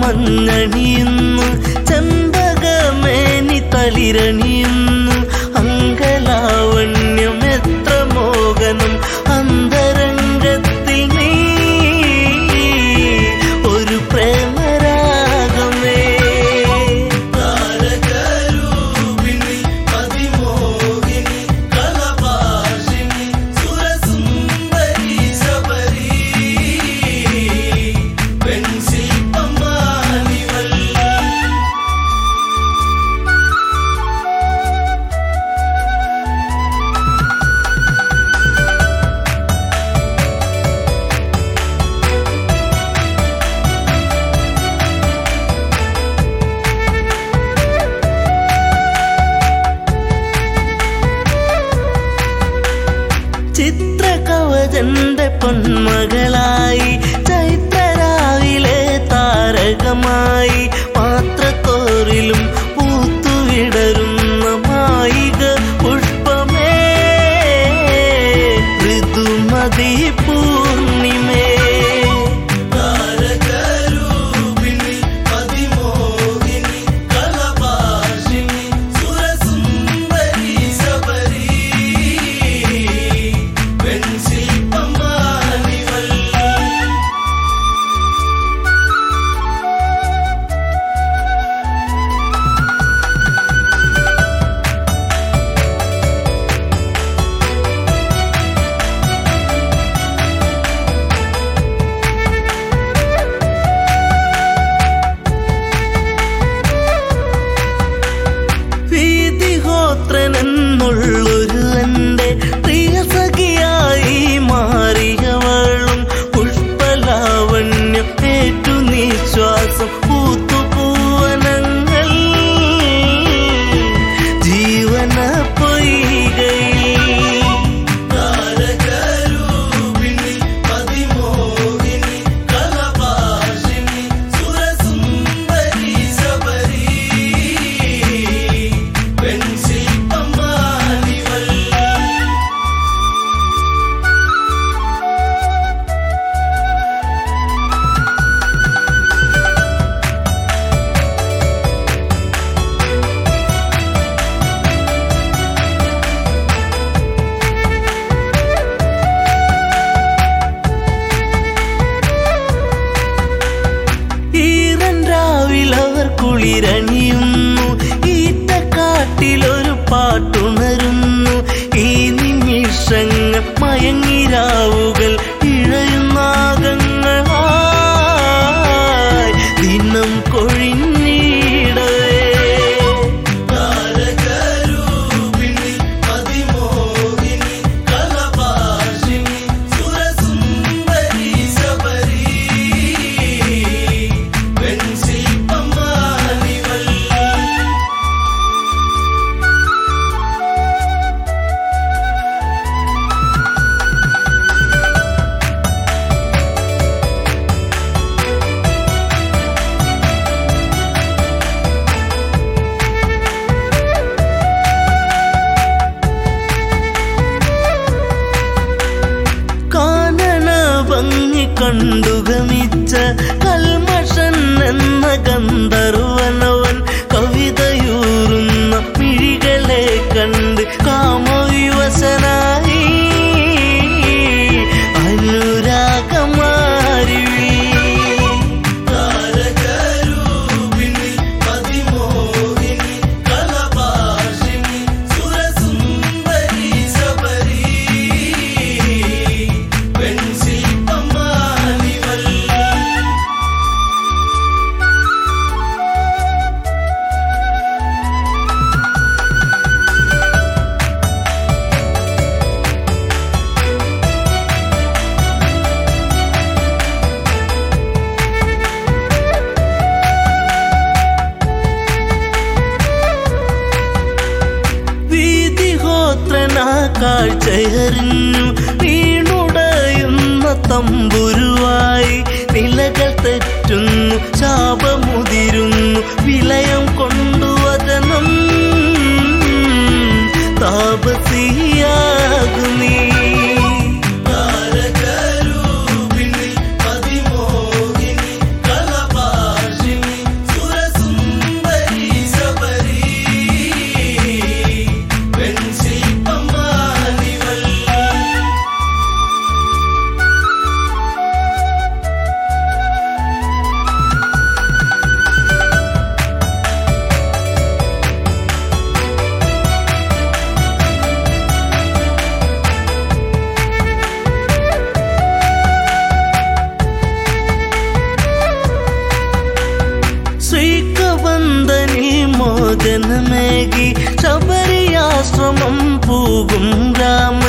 മഞ്ഞണിയുന്നു ചെമ്പകമേനി തളിരണിയുന്നു അങ്കലാവണ്യം എത്ര മോഹനം അന്തരംഗത്തിൽ നീ ഒരു പ്രേമരാഗമേ താരകരൂപിണി അതിമോഹിനി കളഭാഷിണി സുരസുന്ദരി ശബരി പെൺശില്പമാണിവൾ ചിത്രകവചന്റെ പൊന്മകളായി ചൈത്രരാവിലെ താരകമായി പാത്രത്തോറിലും പൂത്തുവിടരുന്ന മായിക പുഷ്പമേ ഋതുമതി പൂർണിമേ താരകരൂപിണി അതിമോഹിനി കളഭാഷിണി സുരസുന്ദരി ശബരി പെൺശില്പമാണിവൾ വീതിഹോത്രനെന്നുള്ളൊരു എന്റെ പ്രിയ സഖിയായി മാറിയവളും പുഷ്പലാവണ്യം ഏറ്റു നിശ്വാസം പൂത്തുപൂവനങ്ങൾ ജീവന പൊയ്കയിൽ താരകരൂപിണി അതിമോഹിനി കളഭാഷിണി സുരസുന്ദരി ശബരി പെൺശില്പമാണിവൾ ഈറൻ രാവിലവർ കുളിരണിയുന്നു ഈറ്റക്കാട്ടിലൊരു പാട്ടുണരുന്നു ഈ നിമിഷങ്ങൾ മയങ്ങിരാവുകൾ ഇഴയുന്നാകങ്ങളായി ദിനം കൊഴിഞ്ഞിടവേ താരകരൂപിണി അതിമോഹിനി കളഭാഷിണി സുരസുന്ദരി ശബരി പെൺശില്പമാണിവൾ കാനന ഭംഗി കണ്ടുഗമിച്ച കൽമഷൻ എന്ന ഗന്ധർവനവൻ കവിതയൂറുന്ന മിഴികളെ കണ്ട് കാമവിവശനായി അനുരാഗമാരി താരകരൂപിണി അതിമോഹിനി കളഭാഷിണി സുരസുന്ദരി ശബരി പെൺശില്പമാണിവൾ വീതിഹോത്രനാ കാഴ്ചയറിഞ്ഞു വീണുടയുന്ന തമ്പുരുവായി നിലകൾ തെറ്റുന്നു ശാപമുതിരുന്നു വിലയം കൊണ്ടുവചനം താപസിയാകുന്നീ താരകരൂപിണി അതിമോഹിനി കളഭാഷിണി മോചനമേകി ശബരിയാശ്രമം പോകും രാമ